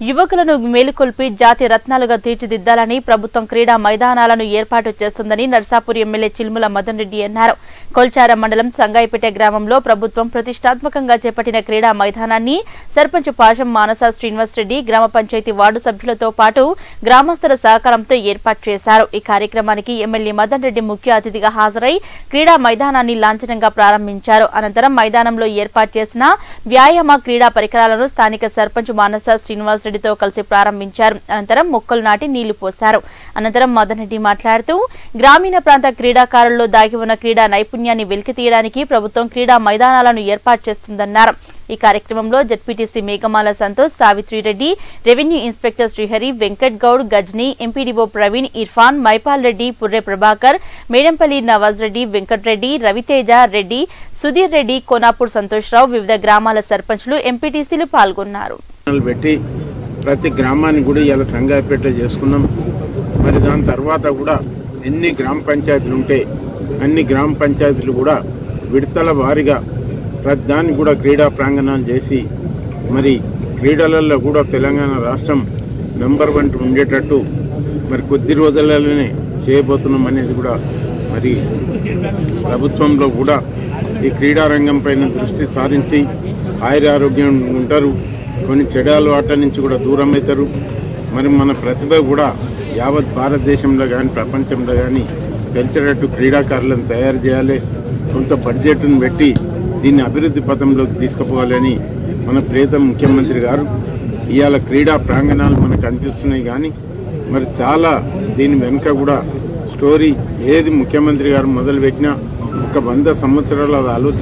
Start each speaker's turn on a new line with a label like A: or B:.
A: యువకులను మేలుకొల్పి జాతి రత్నాలుగా తీర్చిదిద్దాలని ప్రభుత్వం క్రీడా మైదానాలను ఏర్పాటు చేస్తుందని నర్సాపూర్ ఎమ్మెల్యే చిల్ముల మదన్ రెడ్డి అన్నారు కొల్చార మండలం సంగాయిపేట గ్రామంలో ప్రభుత్వం ప్రతిష్టాత్మకంగా చేపట్టిన క్రీడా మైదానాన్ని సర్పంచ్ పాశం మానస శ్రీనివాస్ రెడ్డి గ్రామ పంచాయతీ వార్డు సభ్యులతో పాటు గ్రామస్తుల సహకారంతో ఏర్పాటు చేశారు ఈ కార్యక్రమానికి ఎమ్మెల్యే మదన్ రెడ్డి ముఖ్య అతిథిగా హాజరై క్రీడా మైదానాన్ని లాంఛనంగా ప్రారంభించారు అనంతరం మైదానంలో ఏర్పాటు చేసిన వ్యాయామ క్రీడా పరికరాలను స్థానిక సర్పంచ్ మానస శ్రీనివాస్ రెడ్డితో కలిసి ప్రారంభించారు అనంతరం మొక్కలు నాటి నీళ్లు పోశారు అనంతరం మదన్ రెడ్డి మాట్లాడుతూ గ్రామీణ ప్రాంత క్రీడాకారుల్లో దాగి ఉన్న క్రీడా నైపుణ్యాన్ని వెలికితీయడానికి ప్రభుత్వం క్రీడా మైదానాలను ఏర్పాటు చేస్తుందన్నారు ఈ కార్యక్రమంలో ZPTC Meghamala Santosh Savitri Reddy revenue inspector Srihari Venkat Goud Gajni MPDO Praveen Irfan Maipal Reddy Purre Prabhakar Medampalli Nawaz Reddy Venkatreddy Raviteja Reddy Sudhir Reddy Konapur Santoshrao వివిధ గ్రామాల సర్పంచ్లు ఎంపీటీసీలు పాల్గొన్నారు
B: ఛానల్ పెట్టి ప్రతి గ్రామాన్ని కూడా ఇలా సంగాయపేట చేసుకున్నాం మరి దాని తర్వాత కూడా ఎన్ని గ్రామ పంచాయతీలు ఉంటే అన్ని గ్రామ పంచాయతీలు కూడా విడతల వారీగా ప్రతి దాన్ని కూడా క్రీడా ప్రాంగణాలు చేసి మరి క్రీడలలో కూడా తెలంగాణ రాష్ట్రం నెంబర్ వన్ ఉండేటట్టు మరి కొద్ది రోజులలోనే చేయబోతున్నాం అనేది కూడా మరి ప్రభుత్వంలో కూడా ఈ క్రీడా రంగం పైన దృష్టి సారించి ఆయుర ఆరోగ్యం ఉంటారు కొన్ని చెడు అలవాట్ల నుంచి కూడా దూరం అవుతారు మరి మన ప్రతిభ కూడా యావత్ భారతదేశంలో కానీ ప్రపంచంలో కానీ గెలిచేటట్టు క్రీడాకారులను తయారు చేయాలి కొంత బడ్జెట్ను పెట్టి దీన్ని అభివృద్ధి పథంలోకి తీసుకుపోవాలని మన ప్రియతమ ముఖ్యమంత్రి గారు ఇవాళ క్రీడా ప్రాంగణాలు మనకు కనిపిస్తున్నాయి కానీ మరి చాలా దీని వెనుక కూడా స్టోరీ ఏది ముఖ్యమంత్రి గారు మొదలుపెట్టినా ఒక వంద సంవత్సరాల ఆలోచన